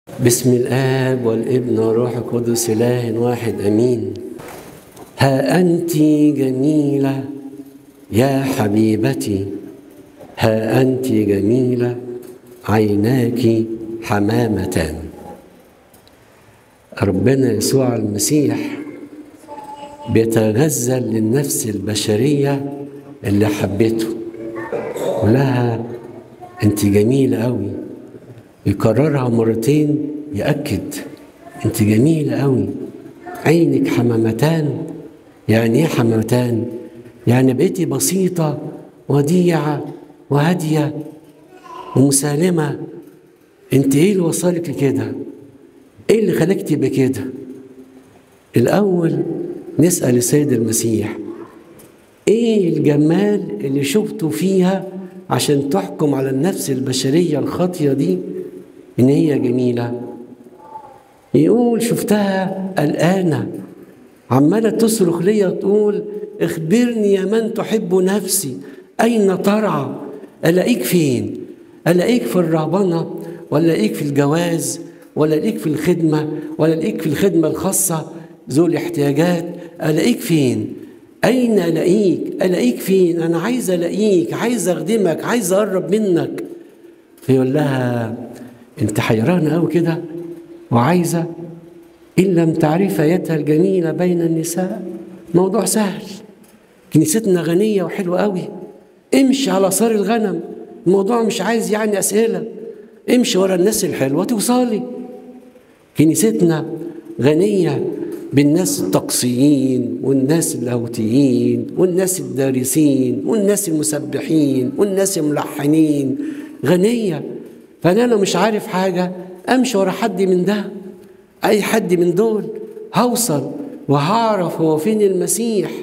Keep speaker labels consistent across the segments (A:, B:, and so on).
A: بسم الآب والابن والروح القدس إله واحد أمين ها أنت جميلة يا حبيبتي ها أنت جميلة عيناك حمامتان ربنا يسوع المسيح بيتغزل للنفس البشرية اللي حبته ولها انت جميلة قوي يكررها مرتين يأكد انت جميلة قوي عينك حمامتان يعني ايه حمامتان يعني بقيتي بسيطة وديعة وهادية ومسالمة انت ايه اللي وصلك لكده ايه اللي خلاك تبقى كده الاول نسأل السيد المسيح ايه الجمال اللي شفته فيها عشان تحكم على النفس البشرية الخاطية دي ان هي جميلة يقول شفتها قلقانة عمالة تصرخ ليا تقول اخبرني يا من تحب نفسي أين ترعى ألاقيك فين ألاقيك في الرهبنة ولا ألاقيك في الجواز ولا ألاقيك في الخدمة ولا ألاقيك في الخدمة الخاصة ذو الاحتياجات ألاقيك فين أين ألاقيك ألاقيك فين أنا عايز ألاقيك عايز أخدمك عايز أقرب منك فيقول لها أنت حيرانة أوي كده وعايزة إن لم تعرف آياتها الجميلة بين النساء موضوع سهل كنيستنا غنية وحلوة قوي امشي على صار الغنم الموضوع مش عايز يعني أسئلة امشي ورا الناس الحلوة توصلي كنيستنا غنية بالناس التقصيين والناس اللاهوتيين والناس الدارسين والناس المسبحين والناس الملحنين غنية فأنا لو مش عارف حاجة أمشي ورا حد من ده أي حد من دول هوصل وهعرف هو فين المسيح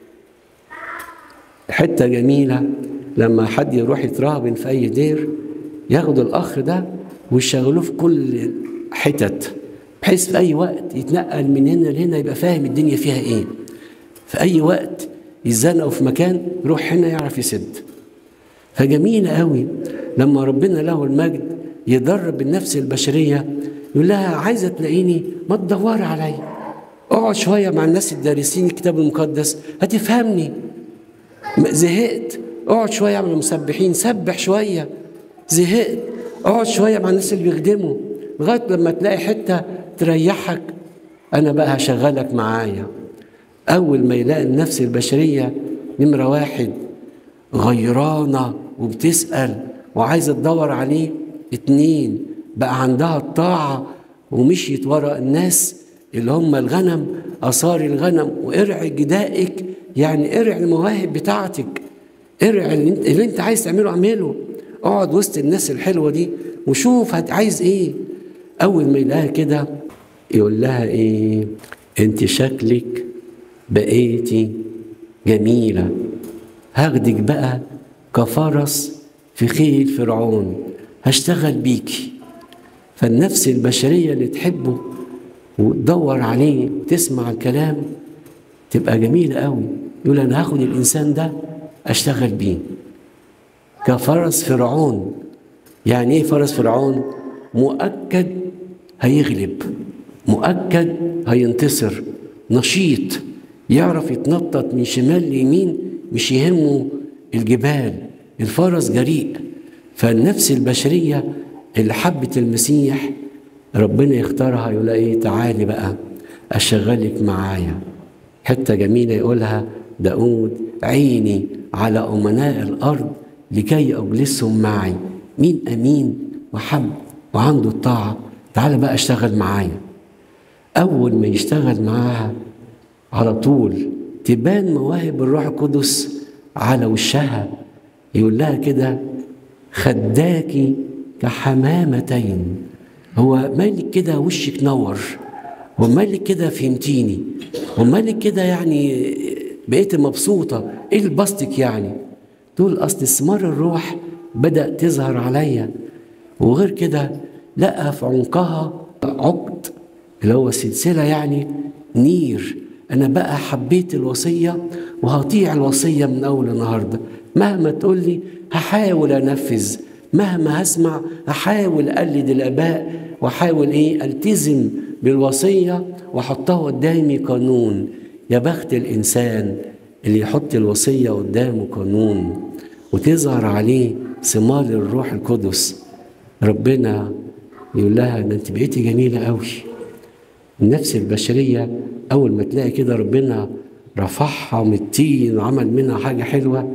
A: حتة جميلة لما حد يروح يتراهبن في أي دير ياخدوا الأخ ده ويشغلوه في كل حتت بحيث في أي وقت يتنقل من هنا لهنا يبقى فاهم الدنيا فيها إيه في أي وقت يتزنقوا في مكان يروح هنا يعرف يسد فجميلة قوي لما ربنا له المجد يدرب النفس البشرية يقول لها عايزة تلاقيني ما تدوري عليا اقعد شوية مع الناس الدارسين الكتاب المقدس هتفهمني زهقت اقعد شوية مع المسبحين سبح شوية زهقت اقعد شوية مع الناس اللي بيخدموا لغاية لما تلاقي حتة تريحك أنا بقى هشغلك معايا أول ما يلاقي النفس البشرية نمرة واحد غيرانة وبتسأل وعايزة تدور عليه اتنين بقى عندها الطاعة ومشيت ورا الناس اللي هم الغنم أصار الغنم وارع جدائك يعني ارع المواهب بتاعتك ارع اللي انت, اللي انت عايز تعمله اعمله اقعد وسط الناس الحلوة دي وشوف عايز ايه أول ما يلاقيها كده يقول لها ايه انت شكلك بقيتي جميلة هاخدك بقى كفرس في خيل فرعون هشتغل بيكي فالنفس البشرية اللي تحبه وتدور عليه وتسمع الكلام تبقى جميلة قوي يقول أنا هاخد الإنسان ده أشتغل بيه كفرس فرعون يعني إيه فرس فرعون؟ مؤكد هيغلب مؤكد هينتصر نشيط يعرف يتنطط من شمال ليمين مش يهمه الجبال الفرس جريء فالنفس البشرية اللي حبت المسيح ربنا يختارها يقول ايه تعالي بقى اشغلك معايا حته جميله يقولها داود عيني على امناء الارض لكي اجلسهم معي مين امين وحب وعنده الطاعه تعالى بقى اشتغل معايا اول ما يشتغل معاها على طول تبان مواهب الروح القدس على وشها يقول لها كده خداكي كحمامتين هو مالك كده وشك نور ومالك كده فهمتيني ومالك كده يعني بقيت مبسوطة ايه البسطك يعني تقول اصل ثمار الروح بدأ تظهر عليا وغير كده لقى في عنقها عقد اللي هو سلسلة يعني نير أنا بقى حبيت الوصية وهطيع الوصية من أول النهاردة مهما تقول لي هحاول أنفذ مهما هسمع احاول اقلد الاباء واحاول ايه التزم بالوصيه واحطها قدامي قانون يا بخت الانسان اللي يحط الوصيه قدامه قانون وتظهر عليه ثمار الروح القدس ربنا يقول لها ده انت بقيتي جميله قوي النفس البشريه اول ما تلاقي كده ربنا رفعها من الطين وعمل منها حاجه حلوه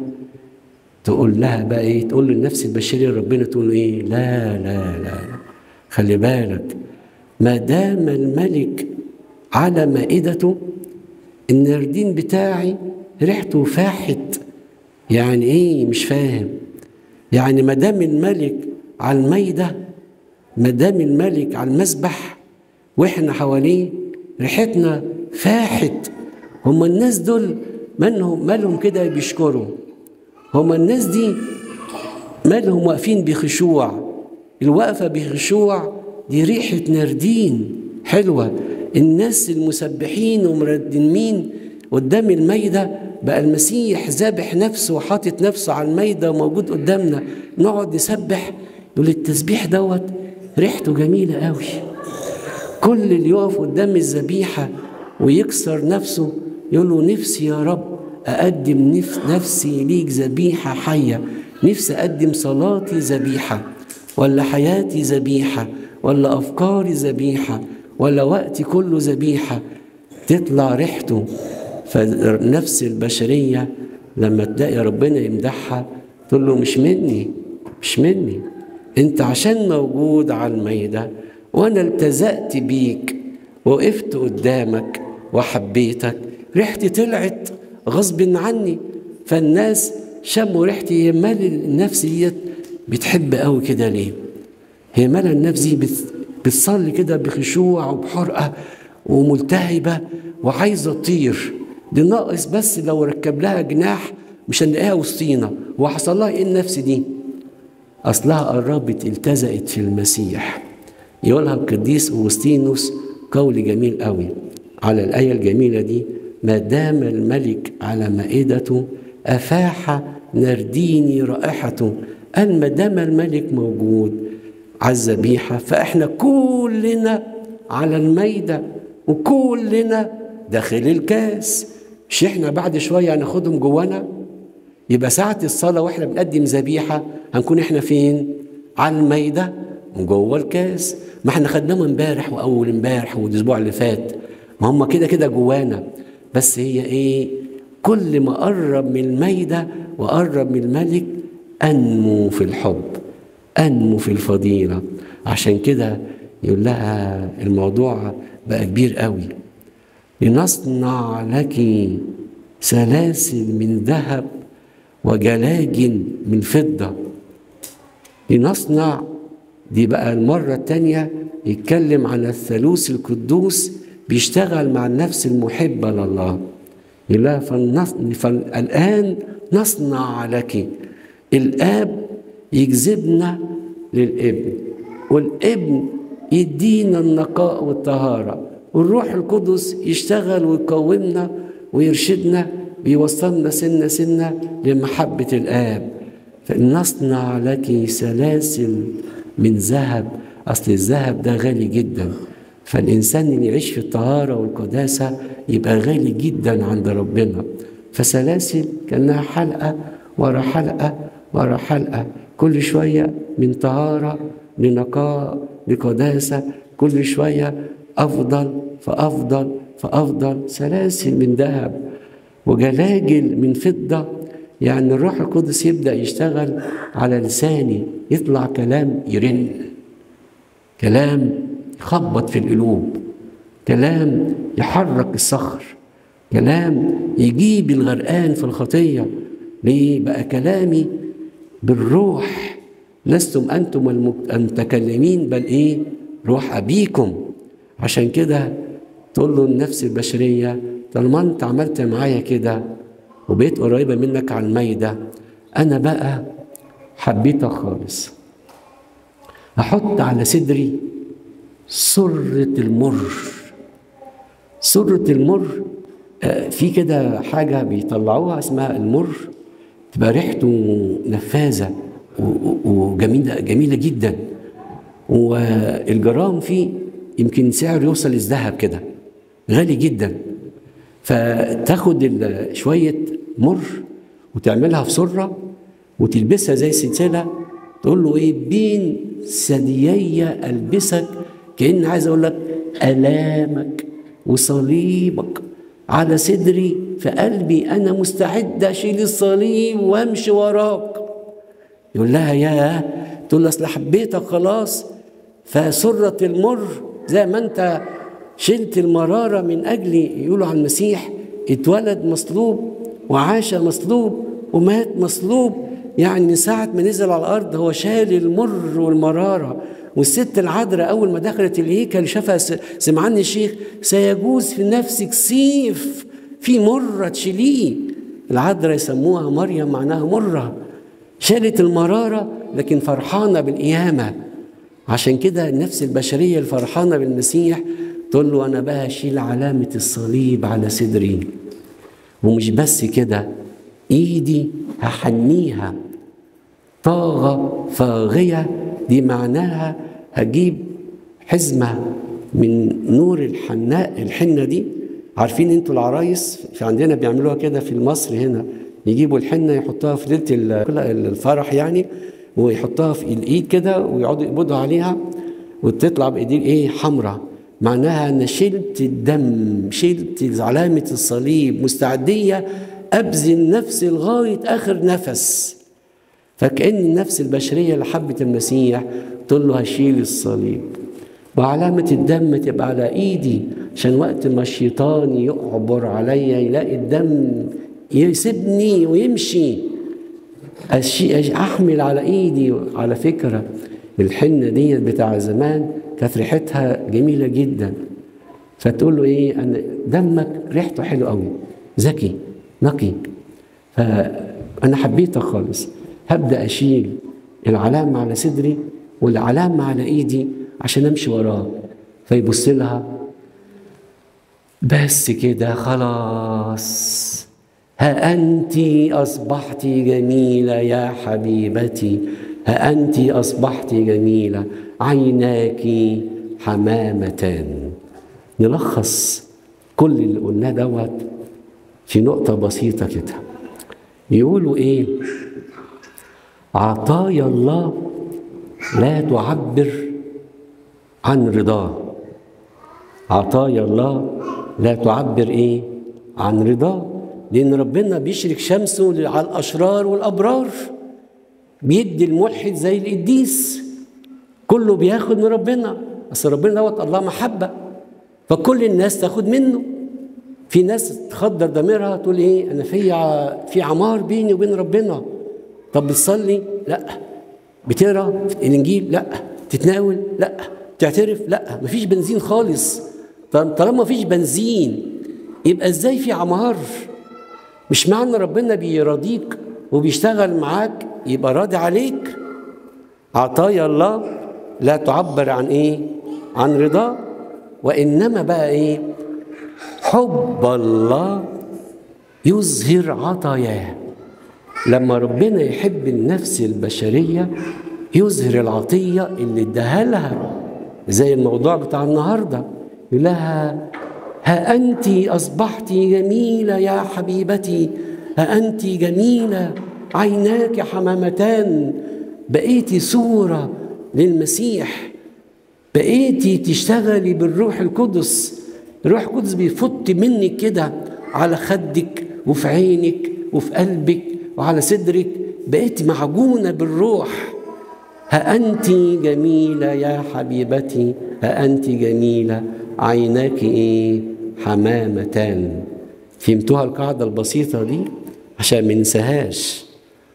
A: تقول لها بقى ايه تقول للنفس البشريه ربنا تقول ايه لا لا لا خلي بالك ما دام الملك على مائدته النردين بتاعي ريحته فاحت يعني ايه مش فاهم يعني ما دام الملك على الميدة ما دام الملك على المسبح واحنا حواليه ريحتنا فاحت هما الناس دول مالهم مالهم كده بيشكروا هما الناس دي مالهم واقفين بخشوع الوقفة بخشوع دي ريحة نردين حلوة الناس المسبحين ومردمين قدام الميدة بقى المسيح ذابح نفسه وحاطط نفسه على الميدة وموجود قدامنا نقعد نسبح يقول التسبيح دوت ريحته جميلة قوي كل اللي يقف قدام الذبيحة ويكسر نفسه يقول له نفسي يا رب أقدم نفس نفسي ليك ذبيحة حية نفسي أقدم صلاتي ذبيحة ولا حياتي ذبيحة ولا أفكاري ذبيحة ولا وقتي كله ذبيحة تطلع ريحته فالنفس البشرية لما تلاقي ربنا يمدحها تقول له مش مني مش مني انت عشان موجود على الميدة وانا التزقت بيك وقفت قدامك وحبيتك ريحتي طلعت غصب عني فالناس شموا ريحتي هي مال النفس ديت بتحب قوي كده ليه هي مال النفس دي بتصلي كده بخشوع وبحرقة وملتهبة وعايزة تطير دي ناقص بس لو ركب لها جناح مش هنلاقيها وسطينا وحصل لها ايه النفس دي اصلها قربت التزقت في المسيح يقولها القديس اوغسطينوس قول جميل قوي على الايه الجميله دي ما دام الملك على مائدته افاح نرديني رائحته قال ما دام الملك موجود على الذبيحه فاحنا كلنا على الميده وكلنا داخل الكاس مش احنا بعد شويه هناخدهم جوانا يبقى ساعة الصلاة واحنا بنقدم ذبيحة هنكون احنا فين؟ على الميدة جوه الكاس ما احنا خدناهم امبارح واول امبارح والاسبوع اللي فات ما هم كده كده جوانا بس هي ايه؟ كل ما قرب من الميدة وقرب من الملك انمو في الحب انمو في الفضيلة عشان كده يقول لها الموضوع بقى كبير قوي لنصنع لك سلاسل من ذهب وجلاجل من فضة لنصنع دي بقى المرة التانية يتكلم عن الثالوث القدوس بيشتغل مع النفس المحبة لله يقول لها فالآن نصنع لك الآب يجذبنا للابن والابن يدينا النقاء والطهارة والروح القدس يشتغل ويقومنا ويرشدنا بيوصلنا سنة سنة لمحبة الآب فنصنع لك سلاسل من ذهب أصل الذهب ده غالي جدا فالإنسان اللي يعيش في الطهارة والقداسة يبقى غالي جدا عند ربنا فسلاسل كأنها حلقة ورا حلقة ورا حلقة كل شوية من طهارة لنقاء لقداسة كل شوية أفضل فأفضل فأفضل سلاسل من ذهب وجلاجل من فضة يعني الروح القدس يبدأ يشتغل على لساني يطلع كلام يرن كلام يخبط في القلوب كلام يحرك الصخر كلام يجيب الغرقان في الخطية ليه بقى كلامي بالروح لستم أنتم المتكلمين بل إيه روح أبيكم عشان كده تقول له النفس البشرية طالما أنت عملت معايا كده وبقيت قريبة منك على الميدة أنا بقى حبيتك خالص أحط على صدري سرة المر سرة المر في كده حاجة بيطلعوها اسمها المر تبقى ريحته نفاذة وجميلة جميلة جدا والجرام فيه يمكن سعره يوصل للذهب كده غالي جدا فتاخد شوية مر وتعملها في سرة وتلبسها زي سلسلة تقول له ايه بين ثديي البسك كأن عايز اقول لك الامك وصليبك على صدري في قلبي انا مستعد اشيل الصليب وامشي وراك يقول لها يا تقول له اصل حبيتك خلاص فسرة المر زي ما انت شلت المرارة من أجلي يقولوا عن المسيح اتولد مصلوب وعاش مصلوب ومات مصلوب يعني من ساعة ما نزل على الأرض هو شال المر والمرارة والست العذراء أول ما دخلت الهيكل شافها سمعان الشيخ سيجوز في نفسك سيف في مرة تشيليه العذراء يسموها مريم معناها مرة شالت المرارة لكن فرحانة بالقيامة عشان كده النفس البشرية الفرحانة بالمسيح تقول له أنا بقى أشيل علامة الصليب على صدري ومش بس كده إيدي هحنيها طاغة فاغية دي معناها هجيب حزمة من نور الحناء الحنة دي عارفين انتوا العرايس في عندنا بيعملوها كده في مصر هنا يجيبوا الحنة يحطوها في ليلة الفرح يعني ويحطها في الايد كده ويقعدوا يقبضوا عليها وتطلع بايديه ايه حمراء معناها انا شلت الدم شلت علامه الصليب مستعديه ابذل نفسي لغايه اخر نفس فكأن النفس البشرية اللي حبت المسيح تقول له هشيل الصليب وعلامة الدم تبقى على إيدي عشان وقت ما الشيطان يعبر عليا يلاقي الدم يسيبني ويمشي احمل على ايدي على فكره الحنه ديت بتاع زمان كانت ريحتها جميله جدا فتقول له ايه انا دمك ريحته حلو قوي ذكي نقي فانا حبيتك خالص هبدا اشيل العلامه على صدري والعلامه على ايدي عشان امشي وراه فيبص لها بس كده خلاص ها أنت أصبحت جميلة يا حبيبتي ها أنت أصبحت جميلة عيناك حمامتان نلخص كل اللي قلناه دوت في نقطة بسيطة كده يقولوا إيه عطايا الله لا تعبر عن رضاه عطايا الله لا تعبر إيه عن رضاه لأن ربنا بيشرك شمسه على الأشرار والأبرار بيدي الملحد زي القديس كله بياخد من ربنا أصل ربنا دوت الله محبة فكل الناس تاخد منه في ناس تخدر ضميرها تقول ايه انا في في عمار بيني وبين ربنا طب بتصلي لا بتقرا الانجيل لا تتناول لا تعترف لا مفيش بنزين خالص طالما مفيش بنزين يبقى ازاي في عمار مش معنى ربنا بيراضيك وبيشتغل معاك يبقى راضي عليك عطايا الله لا تعبر عن ايه عن رضاه وانما بقى ايه حب الله يظهر عطاياه لما ربنا يحب النفس البشريه يظهر العطيه اللي اداها لها زي الموضوع بتاع النهارده يقول لها ها أنت أصبحت جميلة يا حبيبتي ها أنت جميلة عيناك حمامتان بقيتي صورة للمسيح بقيتي تشتغلي بالروح القدس الروح القدس بيفط منك كده على خدك وفي عينك وفي قلبك وعلى صدرك بقيتي معجونة بالروح ها أنت جميلة يا حبيبتي ها أنت جميلة عيناك إيه حمامتان فهمتوها القاعدة البسيطة دي عشان ما ننساهاش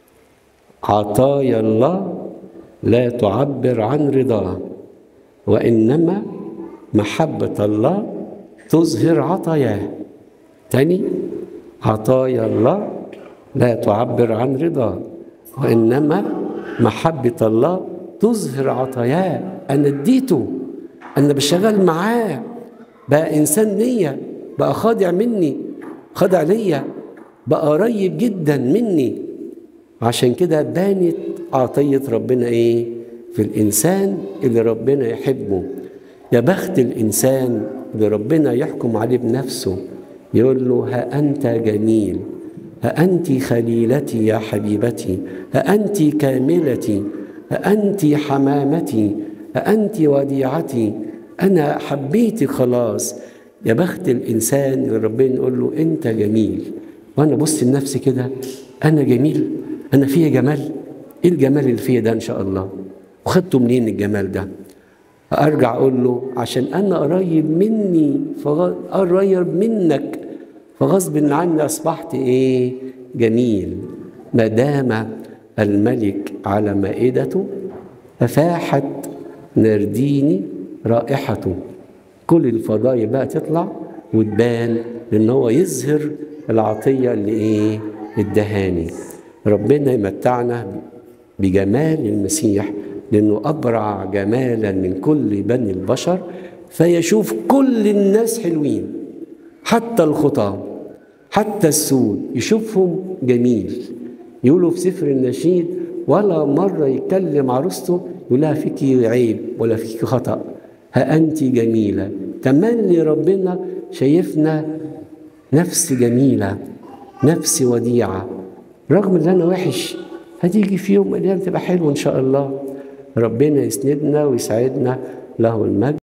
A: عطايا الله لا تعبر عن رضاه وإنما محبة الله تظهر عطاياه تاني عطايا الله لا تعبر عن رضاه وإنما محبة الله تظهر عطاياه أنا اديته أنا بشتغل معاه بقى إنسان نية بقى خاضع مني خاضع ليا بقى قريب جدا مني عشان كده بانت عطية ربنا ايه في الإنسان اللي ربنا يحبه يا بخت الإنسان اللي ربنا يحكم عليه بنفسه يقول له ها أنت جميل ها أنت خليلتي يا حبيبتي ها أنت كاملتي ها أنت حمامتي ها أنت وديعتي أنا حبيتي خلاص يا بخت الإنسان اللي ربنا يقول له أنت جميل وأنا بص لنفسي كده أنا جميل أنا فيا جمال إيه الجمال اللي فيا ده إن شاء الله وخدته منين الجمال ده أرجع أقول له عشان أنا قريب مني قريب منك فغصب عني أصبحت إيه جميل ما دام الملك على مائدته ففاحت نرديني رائحته كل الفضايا بقى تطلع وتبان لان هو يظهر العطيه اللي ايه الدهاني ربنا يمتعنا بجمال المسيح لانه ابرع جمالا من كل بني البشر فيشوف كل الناس حلوين حتى الخطاه حتى السود يشوفهم جميل يقولوا في سفر النشيد ولا مرة يكلم عروسته يقول لها فيكي عيب ولا فيكي خطأ ها أنت جميلة تملي ربنا شايفنا نفس جميلة نفس وديعة رغم ان انا وحش هتيجي في يوم من الايام تبقى حلو ان شاء الله ربنا يسندنا ويساعدنا له المجد